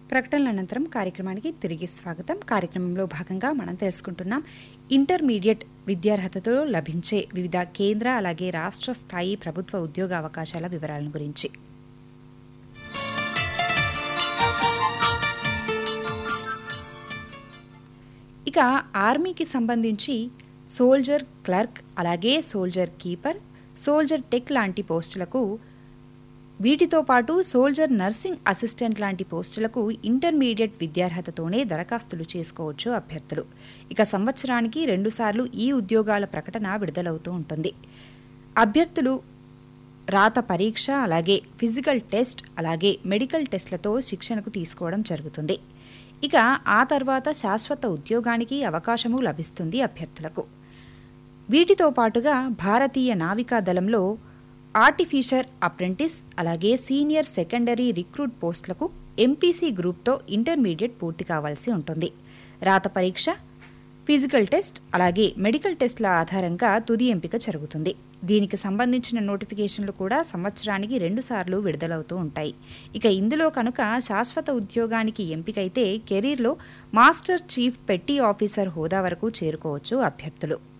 ప్రకటనల అనంతరం కార్యక్రమానికి తిరిగి స్వాగతం కార్యక్రమంలో భాగంగా మనం తెలుసుకుంటున్నాం ఇంటర్మీడియట్ విద్యార్హతతో లభించే వివిధ కేంద్ర అలాగే రాష్ట్ర స్థాయి ప్రభుత్వ ఉద్యోగ అవకాశాల వివరాలను గురించి ఇక ఆర్మీకి సంబంధించి సోల్జర్ క్లర్క్ అలాగే సోల్జర్ కీపర్ సోల్జర్ టెక్ లాంటి పోస్టులకు వీటితో పాటు సోల్జర్ నర్సింగ్ అసిస్టెంట్ లాంటి పోస్టులకు ఇంటర్మీడియట్ విద్యార్హతతోనే దరఖాస్తులు చేసుకోవచ్చు అభ్యర్థులు ఇక సంవత్సరానికి రెండుసార్లు ఈ ఉద్యోగాల ప్రకటన విడుదలవుతూ ఉంటుంది అభ్యర్థులు రాత పరీక్ష అలాగే ఫిజికల్ టెస్ట్ అలాగే మెడికల్ టెస్ట్లతో శిక్షణకు తీసుకోవడం జరుగుతుంది ఇక ఆ తర్వాత శాశ్వత ఉద్యోగానికి అవకాశము లభిస్తుంది అభ్యర్థులకు వీటితో పాటుగా భారతీయ నావికా దళంలో ఆర్టిఫిషర్ అప్రెంటిస్ అలాగే సీనియర్ సెకండరీ రిక్రూట్ పోస్టులకు ఎంపీసీ గ్రూప్తో ఇంటర్మీడియట్ పూర్తి కావాల్సి ఉంటుంది రాత పరీక్ష ఫిజికల్ టెస్ట్ అలాగే మెడికల్ టెస్ట్ల ఆధారంగా తుది ఎంపిక జరుగుతుంది దీనికి సంబంధించిన నోటిఫికేషన్లు కూడా సంవత్సరానికి రెండుసార్లు విడుదలవుతూ ఉంటాయి ఇక ఇందులో కనుక శాశ్వత ఉద్యోగానికి ఎంపికైతే కెరీర్లో మాస్టర్ చీఫ్ పెట్టి ఆఫీసర్ హోదా వరకు చేరుకోవచ్చు అభ్యర్థులు